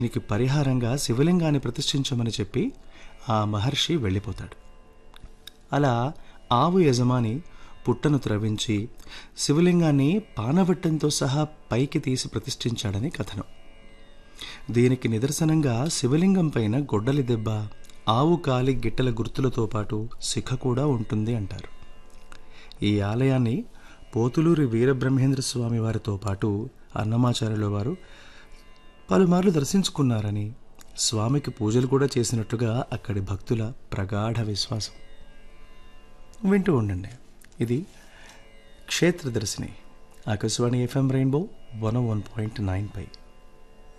నీకు పరిహారంగా శివలింగాన్ని ప్రతిష్ఠించమని చెప్పి ఆ మహర్షి వెళ్ళిపోతాడు అలా ఆవు యజమాని పుట్టను త్రవించి శివలింగాన్ని పానవట్టంతో సహా పైకి తీసి ప్రతిష్ఠించాడని కథనం దీనికి నిదర్శనంగా శివలింగం పైన గొడ్డలి దెబ్బ ఆవు కాలి గిట్టల గుర్తులతో పాటు శిఖ కూడా ఉంటుంది అంటారు ఈ ఆలయాన్ని పోతులూరి వీరబ్రహ్మేంద్ర స్వామి వారితో పాటు అన్నమాచార్యుల వారు పలుమార్లు దర్శించుకున్నారని స్వామికి పూజలు కూడా చేసినట్టుగా అక్కడి భక్తుల ప్రగాఢ విశ్వాసం వింటూ ఉండండి ఇది Kshetradarshini Akashvani FM rainbow one one point nine పై